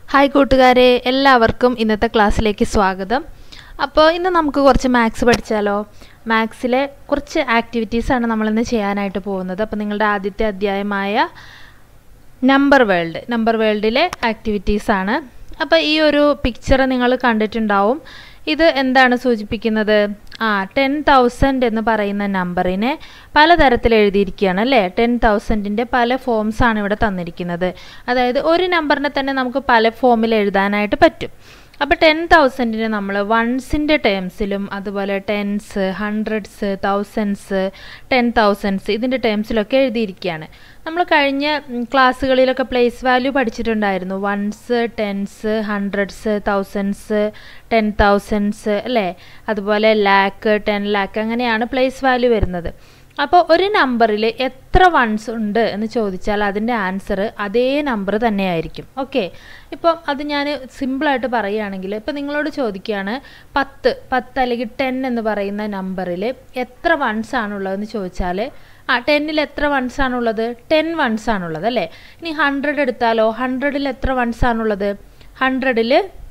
hi കൂട്ടുകാരെ എല്ലാവർക്കും ഇന്നത്തെ ക്ലാസ്സിലേക്ക് സ്വാഗതം അപ്പോൾ ഇന്ന് നമുക്ക് കുറച്ച് മാത്സ് പഠിച്ചാലോ മാത്സിലെ കുറച്ച് ആക്ടിവിറ്റീസാണ് നമ്മളിന്ന് ചെയ്യാനായിട്ട് പോകുന്നത് അപ്പോൾ നിങ്ങളുടെ ആദ്യത്തെ അധ്യായമായ നമ്പർ വേൾഡ് നമ്പർ വേൾഡിലെ ആക്ടിവിറ്റീസാണ് അപ്പോൾ ഈ ഒരു പിക്ചർ നിങ്ങൾ കണ്ടിട്ടുണ്ടാവും ഇത് എന്താണ് സൂചിപ്പിക്കുന്നത് ആ ടെൻ തൗസൻഡ് എന്ന് പറയുന്ന നമ്പറിനെ പലതരത്തിൽ എഴുതിയിരിക്കുകയാണ് അല്ലേ ടെൻ തൗസൻഡിൻ്റെ പല ഫോംസ് ആണ് ഇവിടെ തന്നിരിക്കുന്നത് അതായത് ഒരു നമ്പറിനെ തന്നെ നമുക്ക് പല ഫോമിൽ എഴുതാനായിട്ട് പറ്റും അപ്പോൾ ടെൻ തൗസൻഡിന് നമ്മൾ വൺസിൻ്റെ ടേംസിലും അതുപോലെ tens hundreds thousands ten thousands ഇതിൻ്റെ ടേംസിലൊക്കെ എഴുതിയിരിക്കുകയാണ് നമ്മൾ കഴിഞ്ഞ ക്ലാസ്സുകളിലൊക്കെ പ്ലേസ് വാല്യൂ പഠിച്ചിട്ടുണ്ടായിരുന്നു ones tens hundreds thousands ten thousands അല്ലേ അതുപോലെ ലാക്ക് ടെൻ ലാക്ക് അങ്ങനെയാണ് പ്ലേസ് വാല്യൂ വരുന്നത് അപ്പോൾ ഒരു നമ്പറിൽ എത്ര വൺസ് ഉണ്ട് എന്ന് ചോദിച്ചാൽ അതിൻ്റെ ആൻസർ അതേ നമ്പർ തന്നെയായിരിക്കും ഓക്കെ ഇപ്പം അത് ഞാൻ സിമ്പിളായിട്ട് പറയുകയാണെങ്കിൽ ഇപ്പം നിങ്ങളോട് ചോദിക്കുകയാണ് പത്ത് പത്ത് അല്ലെങ്കിൽ ടെൻ എന്ന് പറയുന്ന നമ്പറിൽ എത്ര വൺസ് ആണുള്ളതെന്ന് ചോദിച്ചാൽ ആ ടെന്നിൽ എത്ര വൺസ് ആണുള്ളത് ടെൻ വൺസ് ആണുള്ളത് അല്ലേ ഇനി ഹൺഡ്രഡ് എടുത്താലോ ഹൺഡ്രഡിൽ എത്ര വൺസ് ആണുള്ളത് ഹൺഡ്രഡിൽ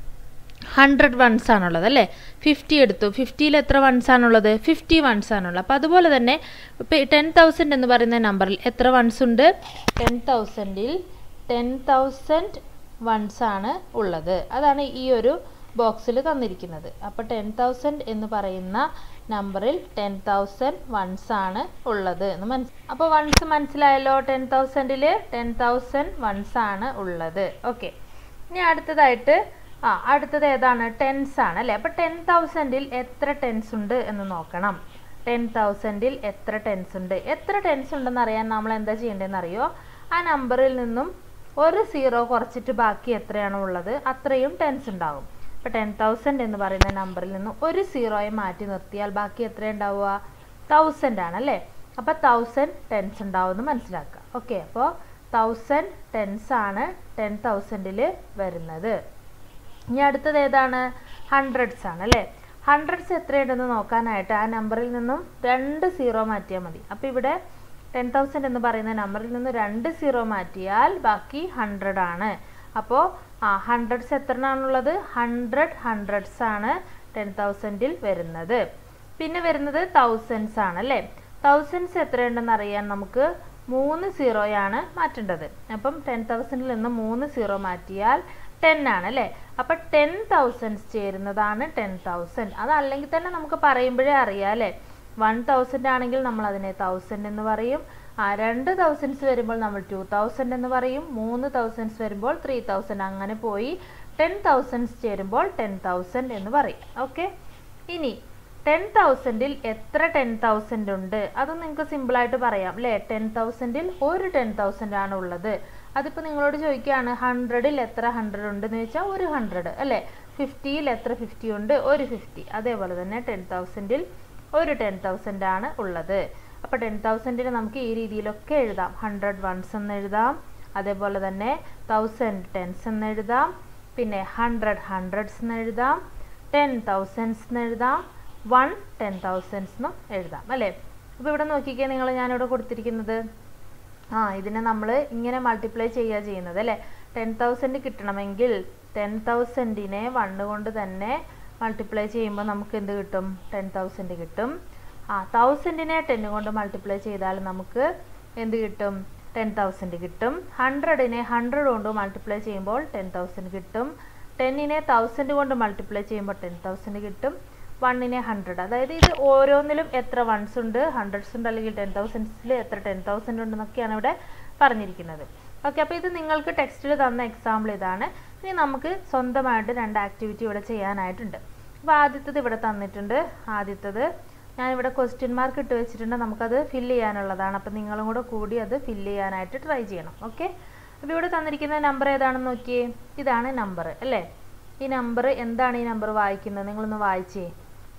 ഹൺഡ്രഡ് വൺസ് ആണുള്ളത് അല്ലേ ഫിഫ്റ്റി എടുത്തു ഫിഫ്റ്റിയിൽ എത്ര വൺസ് ആണുള്ളത് ഫിഫ്റ്റി വൺസ് ആണുള്ളത് അപ്പോൾ അതുപോലെ തന്നെ ഇപ്പോൾ ടെൻ തൗസൻഡ് എന്ന് പറയുന്ന നമ്പറിൽ എത്ര വൺസ് ഉണ്ട് ടെൻ തൗസൻഡിൽ ടെൻ തൗസൻഡ് വൺസ് ആണ് ഉള്ളത് അതാണ് ഈ ഒരു ബോക്സിൽ തന്നിരിക്കുന്നത് അപ്പോൾ ടെൻ തൗസൻഡ് എന്ന് പറയുന്ന നമ്പറിൽ ടെൻ തൗസൻഡ് വൺസ് ആണ് ഉള്ളത് എന്ന് മനസ് അപ്പോൾ വൺസ് മനസ്സിലായല്ലോ ടെൻ തൗസൻഡിൽ ടെൻ തൗസൻഡ് വൺസ് ആണ് ഉള്ളത് ഓക്കെ ഇനി അടുത്തതായിട്ട് ആ അടുത്തത് ഏതാണ് ടെൻസ് ആണ് അല്ലേ അപ്പോൾ ടെൻ തൗസൻഡിൽ എത്ര ടെൻസ് ഉണ്ട് എന്ന് നോക്കണം ടെൻ തൗസൻഡിൽ എത്ര ടെൻസ് ഉണ്ട് എത്ര ടെൻസ് ഉണ്ടെന്ന് അറിയാൻ നമ്മൾ എന്താ ചെയ്യേണ്ടതെന്ന് അറിയോ ആ നമ്പറിൽ നിന്നും ഒരു സീറോ കുറച്ചിട്ട് ബാക്കി എത്രയാണോ ഉള്ളത് അത്രയും ടെൻസ് ഉണ്ടാവും ഇപ്പോൾ ടെൻ തൗസൻഡ് എന്ന് പറയുന്ന നമ്പറിൽ നിന്നും ഒരു സീറോയെ മാറ്റി നിർത്തിയാൽ ബാക്കി എത്ര ഉണ്ടാവുക തൗസൻഡ് ആണ് അല്ലേ അപ്പോൾ തൗസൻഡ് ടെൻസ് ഉണ്ടാവും എന്ന് മനസ്സിലാക്കുക ഓക്കെ അപ്പോൾ തൗസൻഡ് ടെൻസ് ആണ് ടെൻ തൗസൻഡിൽ വരുന്നത് ഇനി അടുത്തത് ഏതാണ് ഹൺഡ്രഡ്സ് ആണ് അല്ലേ ഹൺഡ്രഡ്സ് എത്രയുണ്ടെന്ന് നോക്കാനായിട്ട് ആ നമ്പറിൽ നിന്നും രണ്ട് സീറോ മാറ്റിയാൽ മതി അപ്പോൾ ഇവിടെ ടെൻ തൗസൻഡ് എന്ന് പറയുന്ന നമ്പറിൽ നിന്ന് രണ്ട് സീറോ മാറ്റിയാൽ ബാക്കി ഹൺഡ്രഡ് ആണ് അപ്പോൾ ആ ഹൺഡ്രഡ്സ് എത്രയാണുള്ളത് ഹൺഡ്രഡ് ഹൺഡ്രഡ്സ് ആണ് ടെൻ തൗസൻഡിൽ വരുന്നത് പിന്നെ വരുന്നത് തൗസൻഡ്സ് ആണ് അല്ലേ തൗസൻഡ്സ് എത്രയുണ്ടെന്ന് അറിയാൻ നമുക്ക് മൂന്ന് സീറോയാണ് മാറ്റേണ്ടത് അപ്പം ടെൻ തൗസൻഡിൽ നിന്ന് മൂന്ന് സീറോ മാറ്റിയാൽ ടെൻ ആണ് അല്ലേ അപ്പം ടെൻ തൗസൻഡ്സ് ചേരുന്നതാണ് ടെൻ തൗസൻഡ് അതല്ലെങ്കിൽ തന്നെ നമുക്ക് പറയുമ്പോഴേ അറിയാം അല്ലേ വൺ തൗസൻഡ് ആണെങ്കിൽ നമ്മൾ അതിനെ തൗസൻഡ് എന്ന് പറയും ആ രണ്ട് തൗസൻഡ്സ് വരുമ്പോൾ നമ്മൾ ടു തൗസൻഡ് എന്ന് പറയും മൂന്ന് തൗസൻഡ്സ് വരുമ്പോൾ ത്രീ തൗസൻഡ് അങ്ങനെ പോയി ടെൻ തൗസൻഡ്സ് ചേരുമ്പോൾ ടെൻ തൗസൻഡ് എന്ന് പറയും ഓക്കെ ഇനി ടെൻ തൗസൻഡിൽ എത്ര ടെൻ തൗസൻഡ് ഉണ്ട് അത് നിങ്ങൾക്ക് സിമ്പിളായിട്ട് പറയാം അല്ലേ ടെൻ തൗസൻഡിൽ ഒരു ടെൻ തൗസൻഡ് ആണ് ഉള്ളത് അതിപ്പോൾ നിങ്ങളോട് ചോദിക്കുകയാണ് ഹൺഡ്രഡിൽ എത്ര ഹൺഡ്രഡ് ഉണ്ടെന്ന് വെച്ചാൽ ഒരു ഹൺഡ്രഡ് അല്ലേ ഫിഫ്റ്റിയിൽ എത്ര ഫിഫ്റ്റി ഉണ്ട് ഒരു ഫിഫ്റ്റി അതേപോലെ തന്നെ ടെൻ തൗസൻഡിൽ ഒരു ടെൻ തൗസൻഡ് ആണ് ഉള്ളത് അപ്പോൾ ടെൻ തൗസൻഡിന് നമുക്ക് ഈ രീതിയിലൊക്കെ എഴുതാം ഹൺഡ്രഡ് വൺസ് എന്ന് എഴുതാം അതേപോലെ തന്നെ തൗസൻഡ് ടെൻസ് എന്ന് എഴുതാം പിന്നെ ഹൺഡ്രഡ് ഹൺഡ്രഡ്സ് എന്ന് എഴുതാം ടെൻ തൗസൻഡ്സ് എന്ന് എഴുതാം വൺ ടെൻ തൗസൻഡ്സ് എന്നും എഴുതാം അല്ലേ അപ്പോൾ ഇവിടെ നോക്കിക്കേ നിങ്ങൾ ഞാനിവിടെ കൊടുത്തിരിക്കുന്നത് ആ ഇതിനെ നമ്മൾ ഇങ്ങനെ മൾട്ടിപ്ലൈ ചെയ്യുക ചെയ്യുന്നത് അല്ലേ ടെൻ തൗസൻഡ് കിട്ടണമെങ്കിൽ ടെൻ തൗസൻഡിനെ വണ്ണ് കൊണ്ട് തന്നെ മൾട്ടിപ്ലൈ ചെയ്യുമ്പോൾ നമുക്ക് എന്ത് കിട്ടും ടെൻ തൗസൻഡ് കിട്ടും ആ തൗസൻഡിനെ ടെൻ കൊണ്ട് മൾട്ടിപ്ലൈ ചെയ്താൽ നമുക്ക് എന്ത് കിട്ടും ടെൻ തൗസൻഡ് കിട്ടും ഹൺഡ്രഡിനെ ഹൺഡ്രഡ് കൊണ്ട് മൾട്ടിപ്ലൈ ചെയ്യുമ്പോൾ ടെൻ തൗസൻഡ് കിട്ടും ടെന്നിനെ തൗസൻഡ് കൊണ്ട് മൾട്ടിപ്ലൈ ചെയ്യുമ്പോൾ ടെൻ തൗസൻഡ് കിട്ടും വണ്ണിനെ ഹൺഡ്രഡ് അതായത് ഇത് ഓരോന്നിലും എത്ര വൺസ് ഉണ്ട് ഹൺഡ്രഡ്സ് ഉണ്ട് അല്ലെങ്കിൽ ടെൻ തൗസൻഡ്സിൽ എത്ര ടെൻ തൗസൻഡ് ഉണ്ടെന്നൊക്കെയാണ് ഇവിടെ പറഞ്ഞിരിക്കുന്നത് ഓക്കെ അപ്പോൾ ഇത് നിങ്ങൾക്ക് ടെക്സ്റ്റിൽ തന്ന എക്സാമ്പിൾ ഇതാണ് ഇനി നമുക്ക് സ്വന്തമായിട്ട് രണ്ട് ആക്ടിവിറ്റി ഇവിടെ ചെയ്യാനായിട്ടുണ്ട് അപ്പോൾ ആദ്യത്തത് ഇവിടെ തന്നിട്ടുണ്ട് ആദ്യത്തത് ഞാനിവിടെ ക്വസ്റ്റ്യൻ മാർക്ക് ഇട്ട് വെച്ചിട്ടുണ്ട് നമുക്കത് ഫില്ല് ചെയ്യാനുള്ളതാണ് അപ്പോൾ നിങ്ങളും കൂടെ കൂടി അത് ഫില്ല് ചെയ്യാനായിട്ട് ട്രൈ ചെയ്യണം ഓക്കെ അപ്പോൾ ഇവിടെ തന്നിരിക്കുന്ന നമ്പർ ഏതാണെന്ന് നോക്കിയേ ഇതാണ് നമ്പർ അല്ലേ ഈ നമ്പർ എന്താണ് ഈ നമ്പർ വായിക്കുന്നത് നിങ്ങളൊന്ന് വായിച്ചേ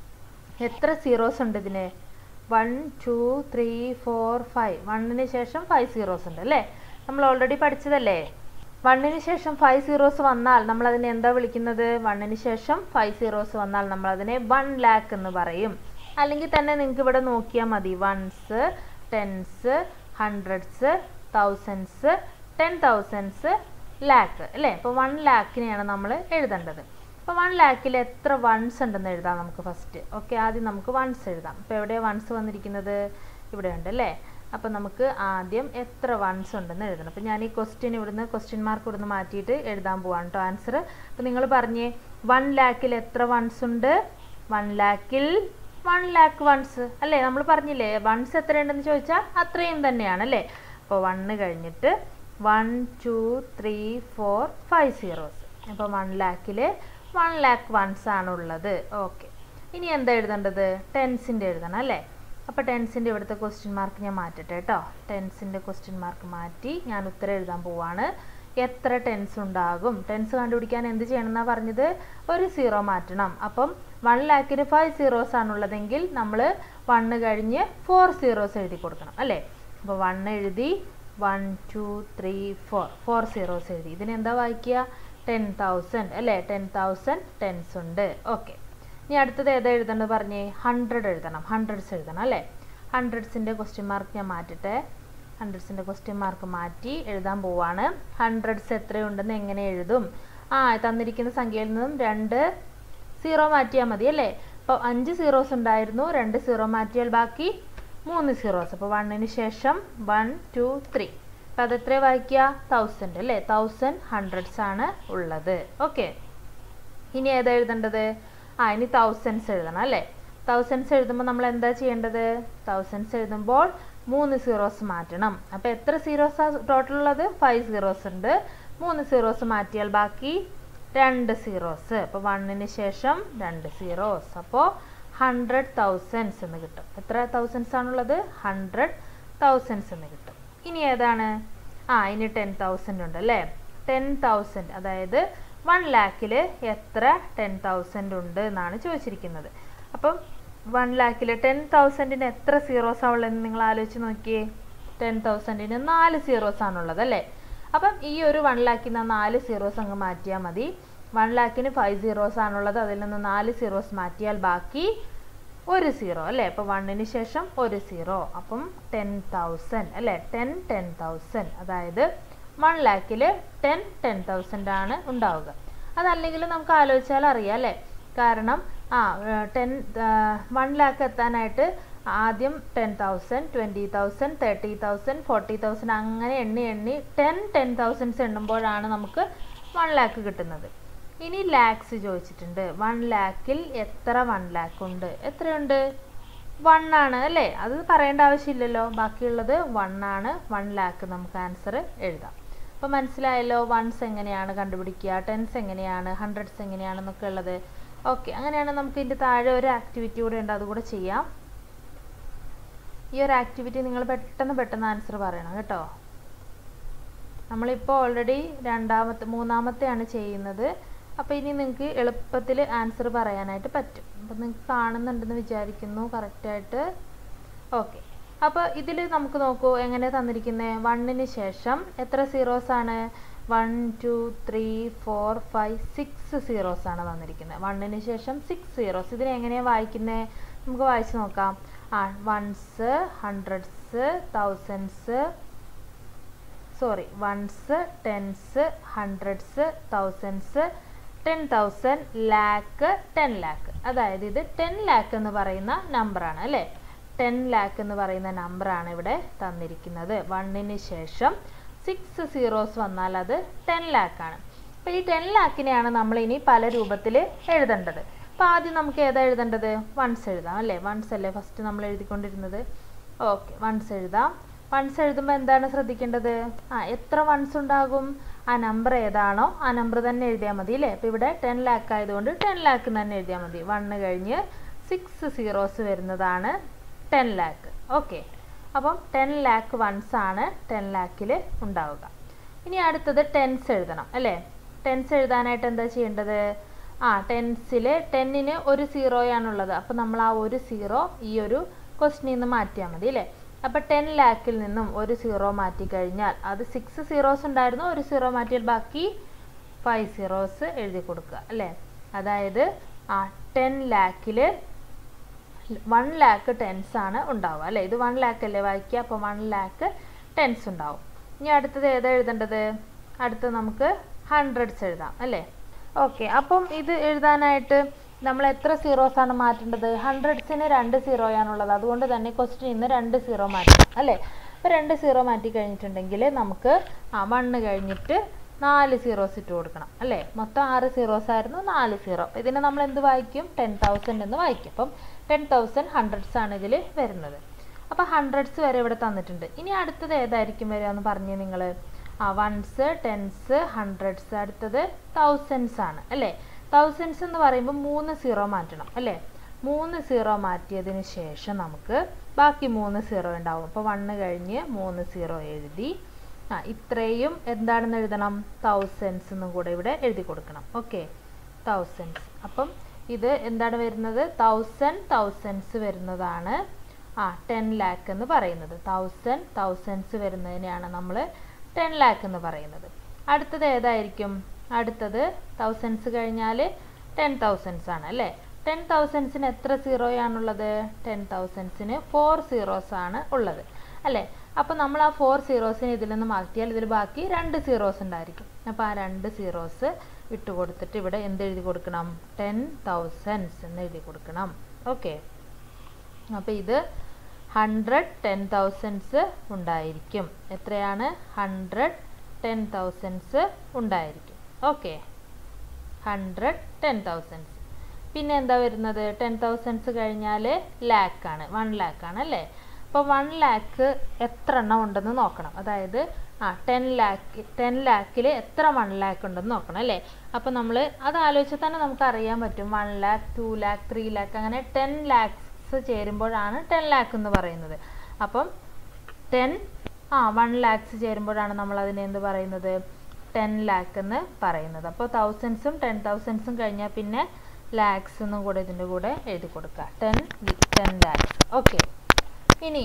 എത്ര സീറോസ് ഉണ്ട് ഇതിന് one two three four five വണ്ണിന് ശേഷം ഫൈവ് സീറോസ് ഉണ്ട് അല്ലേ നമ്മൾ ഓൾറെഡി പഠിച്ചതല്ലേ വണ്ണിന് ശേഷം ഫൈവ് സീറോസ് വന്നാൽ നമ്മൾ അതിനെ എന്താ വിളിക്കുന്നത് വണ്ണിന് ശേഷം ഫൈവ് സീറോസ് വന്നാൽ നമ്മൾ അതിനെ വൺ ലാക്ക് എന്ന് പറയും അല്ലെങ്കിൽ തന്നെ നിങ്ങൾക്ക് ഇവിടെ നോക്കിയാൽ മതി ones tens hundreds thousands ten thousands lakh അല്ലേ അപ്പോൾ വൺ ലാക്കിനെയാണ് നമ്മൾ എഴുതേണ്ടത് അപ്പോൾ വൺ ലാക്കിൽ എത്ര വൺസ് ഉണ്ടെന്ന് എഴുതാം നമുക്ക് ഫസ്റ്റ് ഓക്കെ ആദ്യം നമുക്ക് വൺസ് എഴുതാം അപ്പോൾ എവിടെയാണ് വൺസ് വന്നിരിക്കുന്നത് ഇവിടെ ഉണ്ട് അല്ലേ അപ്പോൾ നമുക്ക് ആദ്യം എത്ര വൺസ് ഉണ്ടെന്ന് എഴുതണം അപ്പോൾ ഞാൻ ഈ ക്വസ്റ്റ്യൻ ഇവിടുന്ന് ക്വസ്റ്റ്യൻ മാർക്ക് ഇവിടുന്ന് മാറ്റിയിട്ട് എഴുതാൻ പോവാണ് കേട്ടോ ആൻസർ അപ്പോൾ നിങ്ങൾ പറഞ്ഞേ വൺ ലാക്കിൽ എത്ര വൺസ് ഉണ്ട് വൺ ലാക്കിൽ വൺ ലാക്ക് വൺസ് അല്ലേ നമ്മൾ പറഞ്ഞില്ലേ വൺസ് എത്രയുണ്ടെന്ന് ചോദിച്ചാൽ അത്രയും തന്നെയാണ് അല്ലേ അപ്പോൾ വണ്ണ് കഴിഞ്ഞിട്ട് one two three four five zeros അപ്പോൾ വൺ ലാക്കിൽ വൺ ലാക്ക് വൺസ് ആണ് ഉള്ളത് ഓക്കെ ഇനി എന്താ എഴുതേണ്ടത് ടെൻസിൻ്റെ എഴുതണം അല്ലേ അപ്പോൾ ടെൻസിൻ്റെ ഇവിടുത്തെ ക്വസ്റ്റ്യൻ മാർക്ക് ഞാൻ മാറ്റട്ടെ കേട്ടോ ടെൻസിൻ്റെ ക്വസ്റ്റ്യൻ മാർക്ക് മാറ്റി ഞാൻ ഉത്തരം എഴുതാൻ പോവാണ് എത്ര ടെൻസ് ഉണ്ടാകും ടെൻസ് കണ്ടുപിടിക്കാൻ എന്ത് ചെയ്യണം എന്നാണ് പറഞ്ഞത് ഒരു സീറോ മാറ്റണം അപ്പം വൺ ലാക്കിന് ഫൈവ് സീറോസ് ആണുള്ളതെങ്കിൽ നമ്മൾ വണ്ണ് കഴിഞ്ഞ് ഫോർ സീറോസ് എഴുതി കൊടുക്കണം അല്ലേ അപ്പോൾ വൺ എഴുതി one two three four four zeros എഴുതി ഇതിനെന്താ വായിക്കുക ടെൻ തൗസൻഡ് അല്ലേ ടെൻ തൗസൻഡ് ടെൻസ് ഉണ്ട് ഓക്കെ ഇനി അടുത്തത് ഏതാ എഴുതേണ്ടത് പറഞ്ഞേ ഹൺഡ്രഡ് എഴുതണം ഹൺഡ്രഡ്സ് എഴുതണം അല്ലേ ഹൺഡ്രഡ്സിൻ്റെ ക്വസ്റ്റ്യൻ മാർക്ക് ഞാൻ മാറ്റട്ടെ ഹൺഡ്രഡ്സിൻ്റെ ക്വസ്റ്റ്യൻ മാർക്ക് മാറ്റി എഴുതാൻ പോവാണ് ഹൺഡ്രഡ്സ് എത്രയുണ്ടെന്ന് എങ്ങനെ എഴുതും ആ തന്നിരിക്കുന്ന സംഖ്യയിൽ നിന്നും രണ്ട് സീറോ മാറ്റിയാൽ മതി അല്ലേ അപ്പോൾ അഞ്ച് സീറോസ് ഉണ്ടായിരുന്നു രണ്ട് സീറോ മാറ്റിയാൽ ബാക്കി മൂന്ന് സീറോസ് അപ്പോൾ വണ്ണിന് ശേഷം വൺ ടു ത്രീ അപ്പോൾ അത് എത്ര വായിക്കുക തൗസൻഡ് അല്ലേ തൗസൻഡ് ഹൺഡ്രഡ്സ് ആണ് ഉള്ളത് ഓക്കെ ഇനി ഏതാ എഴുതേണ്ടത് ആ ഇനി തൗസൻഡ്സ് എഴുതണം അല്ലേ തൗസൻഡ്സ് എഴുതുമ്പോൾ നമ്മൾ എന്താ ചെയ്യേണ്ടത് തൗസൻഡ്സ് എഴുതുമ്പോൾ മൂന്ന് സീറോസ് മാറ്റണം അപ്പോൾ എത്ര സീറോസ് ടോട്ടൽ ഉള്ളത് ഫൈവ് സീറോസ് ഉണ്ട് മൂന്ന് സീറോസ് മാറ്റിയാൽ ബാക്കി രണ്ട് സീറോസ് അപ്പോൾ വണ്ണിന് ശേഷം രണ്ട് സീറോസ് അപ്പോൾ ഹൺഡ്രഡ് തൗസൻഡ്സ് എന്ന് കിട്ടും എത്ര തൗസൻഡ്സ് ആണുള്ളത് ഹൺഡ്രഡ് തൗസൻഡ്സ് എന്ന് കിട്ടും ഇനി ഏതാണ് ആ ഇനി ടെൻ തൗസൻഡ് ഉണ്ട് അല്ലേ ടെൻ തൗസൻഡ് അതായത് വൺ ലാക്കിൽ എത്ര ടെൻ തൗസൻഡ് ഉണ്ട് എന്നാണ് ചോദിച്ചിരിക്കുന്നത് അപ്പം വൺ ലാക്കിൽ ടെൻ തൗസൻഡിന് എത്ര സീറോസ് ആവുള്ളതെന്ന് നിങ്ങൾ ആലോചിച്ച് നോക്കിയേ ടെൻ തൗസൻഡിന് നാല് സീറോസ് ആണുള്ളത് അല്ലേ അപ്പം ഈ ഒരു വൺ ലാക്കിൽ നിന്ന് നാല് സീറോസ് അങ്ങ് മാറ്റിയാൽ മതി വൺ ലാക്കിന് ഫൈവ് സീറോസ് ആണുള്ളത് അതിൽ നിന്ന് നാല് സീറോസ് മാറ്റിയാൽ ബാക്കി ഒരു സീറോ അല്ലേ അപ്പോൾ വണ്ണിന് ശേഷം ഒരു സീറോ അപ്പം ടെൻ തൗസൻഡ് അല്ലേ ടെൻ ടെൻ തൗസൻഡ് അതായത് വൺ ലാക്കിൽ ടെൻ ടെൻ തൗസൻഡ് ആണ് ഉണ്ടാവുക അതല്ലെങ്കിൽ നമുക്ക് ആലോചിച്ചാൽ അറിയാം അല്ലേ കാരണം ആ ടെൻ വൺ ലാക്ക് എത്താനായിട്ട് ആദ്യം ten thousand twenty thousand thirty thousand forty thousand അങ്ങനെ എണ്ണി എണ്ണി ടെൻ ടെൻ തൗസൻഡ്സ് എണ്ണുമ്പോഴാണ് നമുക്ക് വൺ ലാക്ക് കിട്ടുന്നത് ഇനി ലാക്സ് ചോദിച്ചിട്ടുണ്ട് വൺ ലാക്കിൽ എത്ര വൺ ലാക്ക് ഉണ്ട് എത്രയുണ്ട് വൺ ആണ് അല്ലേ അത് പറയേണ്ട ആവശ്യമില്ലല്ലോ ബാക്കിയുള്ളത് വൺ ആണ് വൺ ലാക്ക് നമുക്ക് ആൻസർ എഴുതാം അപ്പോൾ മനസ്സിലായല്ലോ വൺസ് എങ്ങനെയാണ് കണ്ടുപിടിക്കുക ടെൻസ് എങ്ങനെയാണ് ഹൺഡ്രഡ്സ് എങ്ങനെയാണെന്നൊക്കെ ഉള്ളത് ഓക്കെ അങ്ങനെയാണ് നമുക്ക് ഇതിൻ്റെ താഴെ ഒരു ആക്ടിവിറ്റി കൂടെ ഉണ്ട് അതുകൂടെ ചെയ്യാം ഈ ഒരു ആക്ടിവിറ്റി നിങ്ങൾ പെട്ടെന്ന് പെട്ടെന്ന് ആൻസർ പറയണം കേട്ടോ നമ്മളിപ്പോൾ ഓൾറെഡി രണ്ടാമത്തെ മൂന്നാമത്തെയാണ് ചെയ്യുന്നത് അപ്പോൾ ഇനി നിങ്ങൾക്ക് എളുപ്പത്തിൽ ആൻസർ പറയാനായിട്ട് പറ്റും അപ്പോൾ നിങ്ങൾക്ക് കാണുന്നുണ്ടെന്ന് വിചാരിക്കുന്നു കറക്റ്റായിട്ട് ഓക്കെ അപ്പോൾ ഇതിൽ നമുക്ക് നോക്കൂ എങ്ങനെ തന്നിരിക്കുന്നത് വണ്ണിന് ശേഷം എത്ര സീറോസ് ആണ് one two three four five six zeros ആണ് തന്നിരിക്കുന്നത് വണ്ണിന് ശേഷം സിക്സ് സീറോസ് ഇതിനെ എങ്ങനെയാണ് വായിക്കുന്നത് നമുക്ക് വായിച്ച് നോക്കാം ആ ones hundreds thousands sorry ones tens hundreds thousands ten thousand lakh ten lakh അതായത് ഇത് ടെൻ ലാക്ക് എന്ന് പറയുന്ന നമ്പറാണ് അല്ലേ ടെൻ ലാക്ക് എന്ന് പറയുന്ന നമ്പറാണ് ഇവിടെ തന്നിരിക്കുന്നത് വണ്ണിന് ശേഷം സിക്സ് സീറോസ് വന്നാൽ അത് ടെൻ ലാക്കാണ് അപ്പോൾ ഈ ടെൻ ലാക്കിനെയാണ് നമ്മൾ ഇനി പല രൂപത്തിൽ എഴുതേണ്ടത് അപ്പോൾ ആദ്യം നമുക്ക് ഏതാ എഴുതേണ്ടത് വൺസ് എഴുതാം അല്ലേ വൺസ് അല്ലേ ഫസ്റ്റ് നമ്മൾ എഴുതിക്കൊണ്ടിരുന്നത് ഓക്കെ വൺസ് എഴുതാം വൺസ് എഴുതുമ്പോൾ എന്താണ് ശ്രദ്ധിക്കേണ്ടത് ആ എത്ര വൺസ് ഉണ്ടാകും ആ നമ്പർ ഏതാണോ ആ നമ്പർ തന്നെ എഴുതിയാൽ മതി അല്ലേ അപ്പോൾ ഇവിടെ ടെൻ ലാക്ക് ആയതുകൊണ്ട് ടെൻ ലാക്ക് തന്നെ എഴുതിയാൽ മതി വണ്ണ് കഴിഞ്ഞ് സിക്സ് സീറോസ് വരുന്നതാണ് ടെൻ ലാക്ക് ഓക്കെ അപ്പം ടെൻ ലാക്ക് വൺസ് ആണ് ടെൻ ലാക്കിൽ ഉണ്ടാവുക ഇനി അടുത്തത് ടെൻസ് എഴുതണം അല്ലേ ടെൻസ് എഴുതാനായിട്ട് എന്താ ചെയ്യേണ്ടത് ആ ടെൻസിൽ ടെന്നിന് ഒരു സീറോയാണുള്ളത് അപ്പോൾ നമ്മൾ ആ ഒരു സീറോ ഈ ഒരു ക്വസ്റ്റിനിൽ നിന്ന് മാറ്റിയാൽ മതി അല്ലേ അപ്പോൾ ടെൻ ലാക്കിൽ നിന്നും ഒരു സീറോ മാറ്റി കഴിഞ്ഞാൽ അത് സിക്സ് സീറോസ് ഉണ്ടായിരുന്നു ഒരു സീറോ മാറ്റിയാൽ ബാക്കി ഫൈവ് സീറോസ് എഴുതി കൊടുക്കുക അല്ലേ അതായത് ആ ടെൻ ലാക്കിൽ വൺ ലാക്ക് ടെൻസ് ആണ് ഉണ്ടാവുക അല്ലേ ഇത് വൺ ലാക്ക് അല്ലേ വായിക്കുക അപ്പോൾ വൺ ലാക്ക് ടെൻസ് ഉണ്ടാവും ഇനി അടുത്തത് ഏതാ എഴുതേണ്ടത് അടുത്ത് നമുക്ക് ഹൺഡ്രഡ്സ് എഴുതാം അല്ലേ ഓക്കെ അപ്പം ഇത് എഴുതാനായിട്ട് നമ്മൾ എത്ര സീറോസ് ആണ് മാറ്റേണ്ടത് ഹൺഡ്രഡ്സിന് രണ്ട് സീറോയാണുള്ളത് അതുകൊണ്ട് തന്നെ ക്വസ്റ്റ്യൻ ഇന്ന് രണ്ട് സീറോ മാറ്റണം അല്ലേ അപ്പോൾ രണ്ട് സീറോ മാറ്റി കഴിഞ്ഞിട്ടുണ്ടെങ്കിൽ നമുക്ക് ആ വണ്ണ് കഴിഞ്ഞിട്ട് നാല് സീറോസ് ഇട്ട് കൊടുക്കണം അല്ലേ മൊത്തം ആറ് സീറോസ് ആയിരുന്നു നാല് സീറോ ഇതിനെ നമ്മൾ എന്ത് വായിക്കും ടെൻ തൗസൻഡ് എന്ന് വായിക്കും അപ്പം ടെൻ തൗസൻഡ് ഹൺഡ്രഡ്സ് ആണ് ഇതിൽ വരുന്നത് അപ്പോൾ ഹൺഡ്രഡ്സ് വരെ ഇവിടെ തന്നിട്ടുണ്ട് ഇനി അടുത്തത് ഏതായിരിക്കും വരിക എന്ന് പറഞ്ഞേ നിങ്ങൾ ആ വൺസ് ടെൻസ് ഹൺഡ്രഡ്സ് അടുത്തത് തൗസൻഡ്സ് ആണ് അല്ലേ തൗസൻഡ്സ് എന്ന് പറയുമ്പോൾ മൂന്ന് സീറോ മാറ്റണം അല്ലേ മൂന്ന് സീറോ മാറ്റിയതിന് ശേഷം നമുക്ക് ബാക്കി മൂന്ന് സീറോ ഉണ്ടാവും അപ്പോൾ വണ്ണ് കഴിഞ്ഞ് മൂന്ന് സീറോ എഴുതി ആ ഇത്രയും എന്താണെന്ന് എഴുതണം തൗസൻഡ്സ് എന്നും കൂടെ ഇവിടെ എഴുതി കൊടുക്കണം ഓക്കെ തൗസൻഡ്സ് അപ്പം ഇത് എന്താണ് വരുന്നത് തൗസൻഡ് തൗസൻഡ്സ് വരുന്നതാണ് ആ ടെൻ ലാക്ക് എന്ന് പറയുന്നത് തൗസൻഡ് തൗസൻഡ്സ് വരുന്നതിനെയാണ് നമ്മൾ ടെൻ ലാക്ക് എന്ന് പറയുന്നത് അടുത്തത് ഏതായിരിക്കും അടുത്തത് തൗസൻഡ്സ് കഴിഞ്ഞാൽ ടെൻ തൗസൻഡ്സ് ആണ് അല്ലേ ടെൻ തൗസൻഡ്സിന് എത്ര സീറോയാണുള്ളത് ടെൻ തൗസൻഡ്സിന് ഫോർ സീറോസ് ആണ് ഉള്ളത് അല്ലേ അപ്പോൾ നമ്മൾ ആ ഫോർ സീറോസിന് ഇതിൽ നിന്ന് മാറ്റിയാൽ ഇതിൽ ബാക്കി രണ്ട് സീറോസ് ഉണ്ടായിരിക്കും അപ്പോൾ ആ രണ്ട് സീറോസ് ഇട്ട് കൊടുത്തിട്ട് ഇവിടെ എന്ത് എഴുതി കൊടുക്കണം ടെൻ തൗസൻഡ്സ് എന്ന് എഴുതി കൊടുക്കണം ഓക്കെ അപ്പോൾ ഇത് ഹൺഡ്രഡ് ടെൻ തൗസൻഡ്സ് ഉണ്ടായിരിക്കും എത്രയാണ് ഹൺഡ്രഡ് ടെൻ തൗസൻഡ്സ് ഉണ്ടായിരിക്കും ഓക്കെ ഹൺഡ്രഡ് ടെൻ തൗസൻഡ്സ് പിന്നെ എന്താ വരുന്നത് ടെൻ തൗസൻഡ്സ് കഴിഞ്ഞാൽ ലാക്കാണ് വൺ ലാക്കാണ് അല്ലേ അപ്പോൾ വൺ ലാക്ക് എത്ര എണ്ണം ഉണ്ടെന്ന് നോക്കണം അതായത് ആ ടെൻ ലാക്ക് ടെൻ ലാക്കിൽ എത്ര വൺ ലാക്ക് ഉണ്ടെന്ന് നോക്കണം അല്ലേ അപ്പോൾ നമ്മൾ അത് ആലോചിച്ചാൽ തന്നെ നമുക്ക് അറിയാൻ പറ്റും one lakh two lakh three lakh അങ്ങനെ ടെൻ ലാക്സ് ചേരുമ്പോഴാണ് ടെൻ ലാക്ക് എന്ന് പറയുന്നത് അപ്പം ടെൻ ആ വൺ ലാക്സ് ചേരുമ്പോഴാണ് നമ്മൾ അതിനെ എന്ത് പറയുന്നത് ടെൻ ലാക്ക് എന്ന് പറയുന്നത് അപ്പോൾ തൗസൻഡ്സും ടെൻ തൗസൻഡ്സും കഴിഞ്ഞാൽ പിന്നെ ലാക്സ് എന്നും കൂടെ ഇതിൻ്റെ കൂടെ എഴുതി കൊടുക്കുക ടെൻ ടെൻ ലാക്സ് ഓക്കെ ഇനി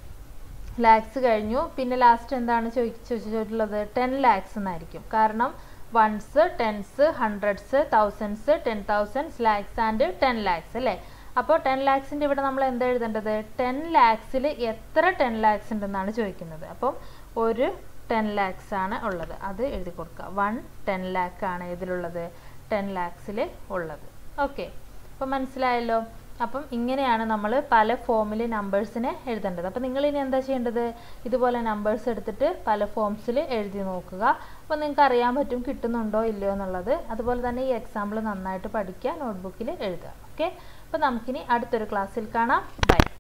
ലാക്സ് കഴിഞ്ഞു പിന്നെ ലാസ്റ്റ് എന്താണ് ചോദിച്ചിട്ടുള്ളത് ടെൻ ലാക്സ് എന്നായിരിക്കും കാരണം ones tens hundreds thousands ten thousands lakhs and ten lakhs അല്ലേ അപ്പോൾ ടെൻ ലാക്സിൻ്റെ ഇവിടെ നമ്മൾ എന്താ എഴുതേണ്ടത് ടെൻ ലാക്സിൽ എത്ര ടെൻ ലാക്സ് ഉണ്ടെന്നാണ് ചോദിക്കുന്നത് അപ്പം ഒരു ടെൻ ലാക്സ് ആണ് ഉള്ളത് അത് എഴുതി കൊടുക്കുക വൺ ടെൻ ലാക്ക് ആണ് ഇതിലുള്ളത് ടെൻ ലാക്സിൽ ഉള്ളത് ഓക്കെ അപ്പം മനസ്സിലായല്ലോ അപ്പം ഇങ്ങനെയാണ് നമ്മൾ പല ഫോമിൽ നമ്പേഴ്സിനെ എഴുതേണ്ടത് അപ്പം നിങ്ങൾ ഇനി എന്താ ചെയ്യേണ്ടത് ഇതുപോലെ നമ്പേഴ്സ് എടുത്തിട്ട് പല ഫോംസിൽ എഴുതി നോക്കുക അപ്പോൾ നിങ്ങൾക്ക് അറിയാൻ പറ്റും കിട്ടുന്നുണ്ടോ ഇല്ലയോ എന്നുള്ളത് അതുപോലെ തന്നെ ഈ എക്സാമ്പിൾ നന്നായിട്ട് പഠിക്കുക നോട്ട്ബുക്കിൽ എഴുതുക ഓക്കെ അപ്പോൾ നമുക്കിനി അടുത്തൊരു ക്ലാസ്സിൽ കാണാം ബൈ